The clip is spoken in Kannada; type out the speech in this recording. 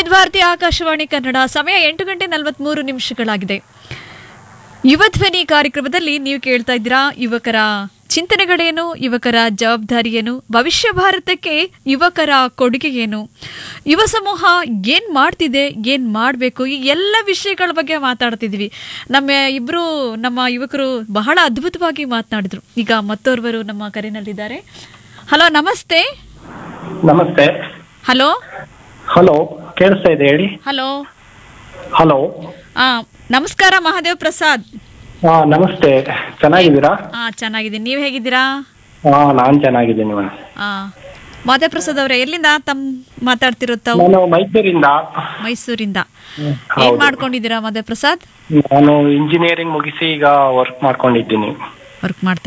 ವಿವಿಧ ಭಾರತಿ ಆಕಾಶವಾಣಿ ಕನ್ನಡ ಸಮಯ ಎಂಟು ಗಂಟೆ ನಲವತ್ಮೂರು ನಿಮಿಷಗಳಾಗಿದೆ ಯುವ ಧ್ವನಿ ಕಾರ್ಯಕ್ರಮದಲ್ಲಿ ನೀವು ಕೇಳ್ತಾ ಇದ್ದೀರಾ ಯುವಕರ ಚಿಂತನೆಗಳೇನು ಯುವಕರ ಜವಾಬ್ದಾರಿ ಏನು ಭವಿಷ್ಯ ಭಾರತಕ್ಕೆ ಯುವಕರ ಕೊಡುಗೆ ಏನು ಯುವ ಸಮೂಹ ಏನ್ ಮಾಡ್ತಿದೆ ಏನ್ ಮಾಡಬೇಕು ಈ ಎಲ್ಲ ವಿಷಯಗಳ ಬಗ್ಗೆ ಮಾತಾಡ್ತಿದ್ವಿ ನಮ್ಮ ಇಬ್ರು ನಮ್ಮ ಯುವಕರು ಬಹಳ ಅದ್ಭುತವಾಗಿ ಮಾತನಾಡಿದ್ರು ಈಗ ಮತ್ತೋರ್ವರು ನಮ್ಮ ಕರೆನಲ್ಲಿದ್ದಾರೆ ಹಲೋ ನಮಸ್ತೆ ನಮಸ್ತೆ ಹಲೋ ಹಲೋ ಕೇಳಿಸ್ತಾ ಇದೆ ಹೇಳಿ ಹಲೋ ಹಲೋ ಆ ನಮಸ್ಕಾರ ಮಹಾದೇವ್ ಪ್ರಸಾದ್ ಹಾ ನಮಸ್ತೆ ಚೆನ್ನಾಗಿದ್ದೀರಾ ಆ ಚೆನ್ನಾಗಿದ್ದೀನಿ ನೀವು ಹೇಗಿದ್ದೀರಾ ಹಾ ನಾನ್ ಚೆನ್ನಾಗಿದ್ದೀನಿ ಮೇಡಮ್ ಆ ಮಹಾದೇವ್ ಪ್ರಸಾದ್ ಅವರೇ ಎಲ್ಲಿಂದ ತಮ್ ಮಾತಾಡ್ತಿರೋ ತಾವು ನಾನು ಮೈಸೂರಿಂದ ಮೈಸೂರಿಂದ ಏನ್ ಹೌದು ಮಾಡ್ಕೊಂಡಿದ್ದೀರಾ ಮಹಾದೇವ್ ಪ್ರಸಾದ್ ನಾನು ಇಂಜಿನಿಯರಿಂಗ್ ಮುಗಿಸಿ ಈಗ ವರ್ಕ್ ಮಾಡ್ಕೊಂಡಿದ್ದೀನಿ ವರ್ಕ್ ಮಾಡ್ತಾ